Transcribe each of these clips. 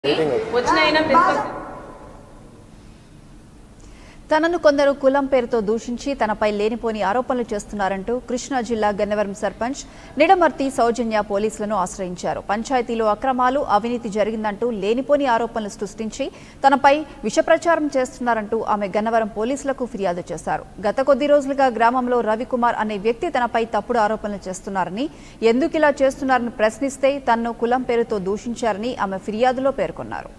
వచ్చిన అయినా ప్రిన్సిపల్ తనను కొందరు కులం పేరుతో దూషించి తనపై లేనిపోని ఆరోపణలు చేస్తున్నారంటూ కృష్ణా జిల్లా గన్నవరం సర్పంచ్ నిడమర్తి సౌజన్య పోలీసులను ఆశ్రయించారు పంచాయతీలో అక్రమాలు అవినీతి జరిగిందంటూ లేనిపోని ఆరోపణలు సృష్టించి తనపై విషప్రచారం చేస్తున్నారంటూ ఆమె గన్నవరం పోలీసులకు ఫిర్యాదు చేశారు గత కొద్ది రోజులుగా గ్రామంలో రవికుమార్ అనే వ్యక్తి తనపై తప్పుడు ఆరోపణలు చేస్తున్నారని ఎందుకు ఇలా చేస్తున్నారని ప్రశ్నిస్తే తనను కులం పేరుతో దూషించారని ఆమె ఫిర్యాదులో పేర్కొన్నారు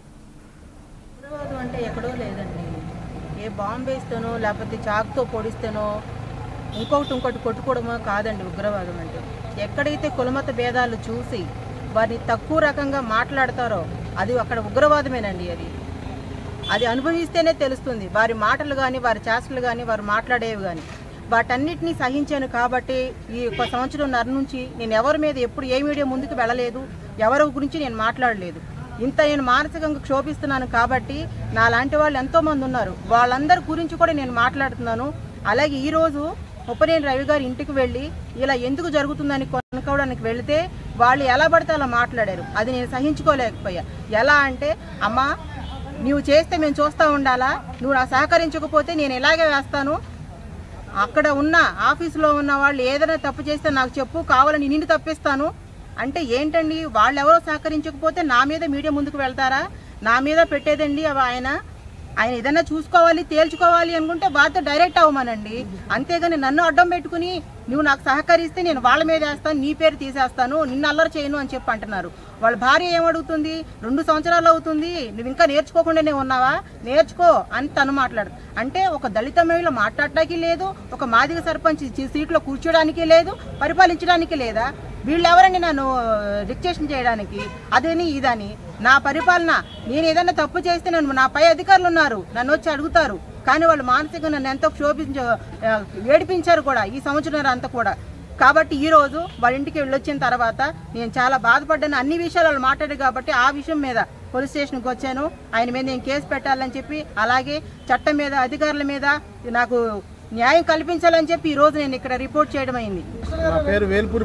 ఉగ్రవాదం అంటే ఎక్కడో లేదండి ఏ బాంబు వేస్తేనో లేకపోతే చాకుతో పొడిస్తేనో ఇంకొకటి ఇంకొకటి కొట్టుకోవడమో కాదండి ఉగ్రవాదం అంటే ఎక్కడైతే కులమత భేదాలు చూసి వారిని తక్కువ రకంగా మాట్లాడతారో అది అక్కడ ఉగ్రవాదమేనండి అది అది అనుభవిస్తేనే తెలుస్తుంది వారి మాటలు కానీ వారి చేష్టలు కానీ వారు మాట్లాడేవి కానీ వాటన్నిటినీ సహించాను కాబట్టి ఈ ఒక సంవత్సరంన్నర నుంచి నేను ఎవరి మీద ఎప్పుడు ఏ మీడియా ముందుకు వెళ్ళలేదు ఎవరి గురించి నేను మాట్లాడలేదు ఇంత నేను మానసికంగా క్షోభిస్తున్నాను కాబట్టి నా లాంటి వాళ్ళు ఎంతోమంది ఉన్నారు వాళ్ళందరి గురించి కూడా నేను మాట్లాడుతున్నాను అలాగే ఈరోజు ఉపనేని రవి గారి ఇంటికి వెళ్ళి ఇలా ఎందుకు జరుగుతుందని కొనుక్కోవడానికి వెళితే వాళ్ళు ఎలా పడితే అలా మాట్లాడారు అది నేను సహించుకోలేకపోయా ఎలా అంటే అమ్మా నువ్వు చేస్తే మేము చూస్తూ ఉండాలా నువ్వు నా సహకరించకపోతే నేను ఇలాగే వేస్తాను అక్కడ ఉన్న ఆఫీసులో ఉన్న వాళ్ళు ఏదైనా తప్పు చేస్తే నాకు చెప్పు కావాలని నిన్ను తప్పిస్తాను అంటే ఏంటండి వాళ్ళు ఎవరో సహకరించకపోతే నా మీద మీడియా ముందుకు వెళ్తారా నా మీద పెట్టేదండి అవి ఆయన ఆయన ఏదైనా చూసుకోవాలి తేల్చుకోవాలి అనుకుంటే వారితో డైరెక్ట్ అవ్వమనండి అంతేగాని నన్ను అడ్డం పెట్టుకుని నువ్వు నాకు సహకరిస్తే నేను వాళ్ళ మీద వేస్తాను నీ పేరు తీసేస్తాను నిన్ను అల్లరి చేయను అని చెప్పి అంటున్నారు వాళ్ళ భార్య ఏమడుగుతుంది రెండు సంవత్సరాలు అవుతుంది నువ్వు ఇంకా నేర్చుకోకుండానే ఉన్నావా నేర్చుకో అని తను మాట్లాడు అంటే ఒక దళిత మహిళ మాట్లాడటానికి లేదు ఒక మాదిగ సర్పంచ్ చి- సీట్లో కూర్చోడానికి లేదు పరిపాలించడానికి లేదా వీళ్ళెవరండి నన్ను రిక్టేషన్ చేయడానికి అదని ఇదని నా పరిపాలన నేను ఏదైనా తప్పు చేస్తే నన్ను నా పై అధికారులు ఉన్నారు నన్ను వచ్చి అడుగుతారు కానీ వాళ్ళు మానసికంగా నన్ను ఎంతో క్షోభించ ఆ, ఏడిపించారు కూడా ఈ సంవత్సరం అంతా కూడా కాబట్టి ఈ రోజు వాళ్ళ ఇంటికి వెళ్ళొచ్చిన తర్వాత నేను చాలా బాధపడ్డాను అన్ని విషయాలు వాళ్ళు మాట్లాడారు కాబట్టి ఆ విషయం మీద పోలీస్ స్టేషన్కి వచ్చాను ఆయన మీద నేను కేసు పెట్టాలని చెప్పి అలాగే చట్టం మీద అధికారుల మీద నాకు న్యాయం కల్పించాలని చెప్పి ఈ రోజు నేను ఇక్కడ రిపోర్ట్ చేయడం అయింది నా పేరు వేల్పూరి